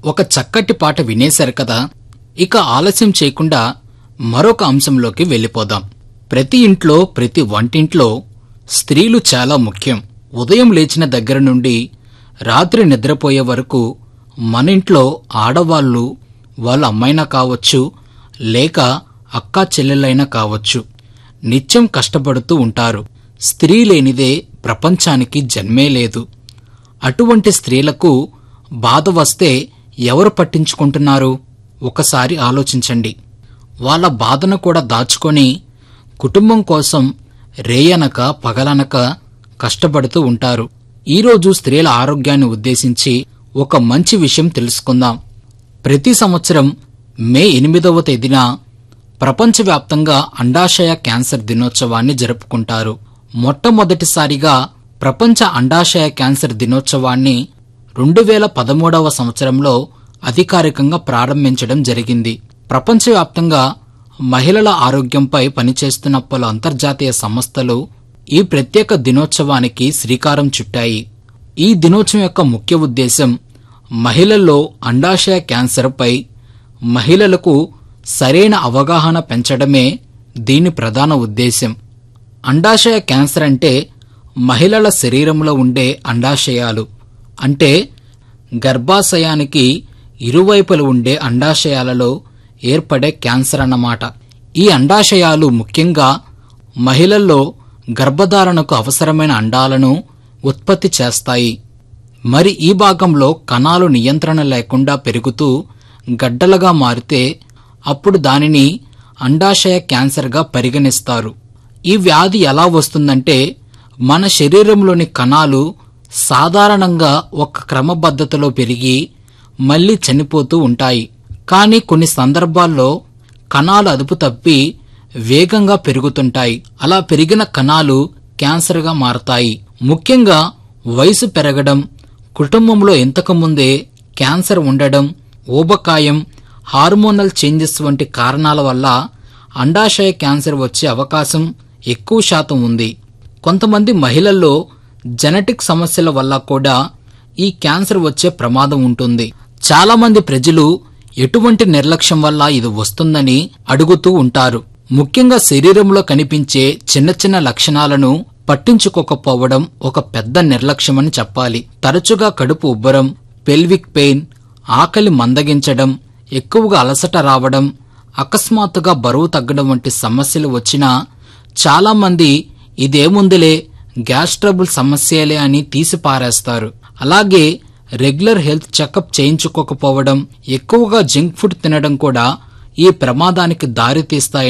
ఒక చక్కటి పాట వినేశారు కదా ఇక ఆలస్యం చేయకుండా మరొక అంశంలోకి వెళ్ళిపోదాం ప్రతి ఇంట్లో ప్రతి వంటింట్లో స్త్రీలు చాలా ముఖ్యం ఉదయం లేచిన దగ్గర నుండి రాత్రి నిద్రపోయే వరకు మన ఇంట్లో ఆడవాళ్ళు వాళ్ళ అమ్మైనా కావచ్చు లేక అక్కా చెల్లెలైనా కావచ్చు నిత్యం కష్టపడుతూ ఉంటారు స్త్రీ లేనిదే ప్రపంచానికి జన్మే లేదు అటువంటి స్త్రీలకు బాధ వస్తే ఎవరు పట్టించుకుంటున్నారు ఒకసారి ఆలోచించండి వాళ్ళ బాధను కూడా దాచుకొని కుటుంబం కోసం రేయనక పగలనక కష్టపడుతూ ఉంటారు ఈరోజు స్త్రీల ఆరోగ్యాన్ని ఉద్దేశించి ఒక మంచి విషయం తెలుసుకుందాం ప్రతి సంవత్సరం మే ఎనిమిదవ తేదీన ప్రపంచవ్యాప్తంగా అండాశయ క్యాన్సర్ దినోత్సవాన్ని జరుపుకుంటారు మొట్టమొదటిసారిగా ప్రపంచ అండాశయ క్యాన్సర్ దినోత్సవాన్ని రెండు వేల పదమూడవ సంవత్సరంలో అధికారికంగా ప్రారంభించడం జరిగింది ప్రపంచవ్యాప్తంగా మహిళల ఆరోగ్యంపై పనిచేస్తున్న పలు అంతర్జాతీయ సంస్థలు ఈ ప్రత్యేక దినోత్సవానికి శ్రీకారం చుట్టాయి ఈ దినోత్సవం యొక్క ముఖ్య ఉద్దేశం మహిళల్లో అండాశయ క్యాన్సర్పై మహిళలకు సరైన అవగాహన పెంచడమే దీని ప్రధాన ఉద్దేశం అండాశయ క్యాన్సర్ అంటే మహిళల శరీరంలో ఉండే అండాశయాలు అంటే గర్భాశయానికి ఇరువైపులు ఉండే అండాశయాలలో ఏర్పడే క్యాన్సర్ అన్నమాట ఈ అండాశయాలు ముఖ్యంగా మహిళల్లో గర్భధారణకు అవసరమైన అండాలను ఉత్పత్తి చేస్తాయి మరి ఈ భాగంలో కణాలు నియంత్రణ లేకుండా పెరుగుతూ గడ్డలుగా మారితే అప్పుడు దానిని అండాశయ క్యాన్సర్గా పరిగణిస్తారు ఈ వ్యాధి ఎలా వస్తుందంటే మన శరీరంలోని కణాలు సాధారణంగా ఒక క్రమపద్ధతిలో పెరిగి మళ్ళీ చనిపోతూ ఉంటాయి కానీ కొన్ని సందర్భాల్లో కణాలు అదుపు తప్పి వేగంగా పెరుగుతుంటాయి అలా పెరిగిన కణాలు క్యాన్సర్గా మారతాయి ముఖ్యంగా వయసు పెరగడం కుటుంబంలో ఇంతకుముందే క్యాన్సర్ ఉండడం ఊబకాయం హార్మోనల్ చేంజెస్ వంటి కారణాల వల్ల అండాశయ క్యాన్సర్ వచ్చే అవకాశం ఎక్కువ శాతం ఉంది కొంతమంది మహిళల్లో జెనెటిక్ సమస్యల వల్ల కూడా ఈ క్యాన్సర్ వచ్చే ప్రమాదం ఉంటుంది చాలా మంది ప్రజలు ఎటువంటి నిర్లక్ష్యం వల్ల ఇది వస్తుందని అడుగుతూ ఉంటారు ముఖ్యంగా శరీరంలో కనిపించే చిన్న చిన్న లక్షణాలను పట్టించుకోకపోవడం ఒక పెద్ద నిర్లక్ష్యమని చెప్పాలి తరచుగా కడుపు ఉబ్బరం పెల్విక్ పెయిన్ ఆకలి మందగించడం ఎక్కువగా అలసట రావడం అకస్మాత్తుగా బరువు తగ్గడం వంటి సమస్యలు వచ్చినా చాలా మంది ఇదేముందిలే గ్యాస్ ట్రబుల్ సమస్యలే అని తీసి పారేస్తారు అలాగే రెగ్యులర్ హెల్త్ చెకప్ చేయించుకోకపోవడం ఎక్కువగా జంక్ ఫుడ్ తినడం కూడా ఈ ప్రమాదానికి దారితీస్తాయి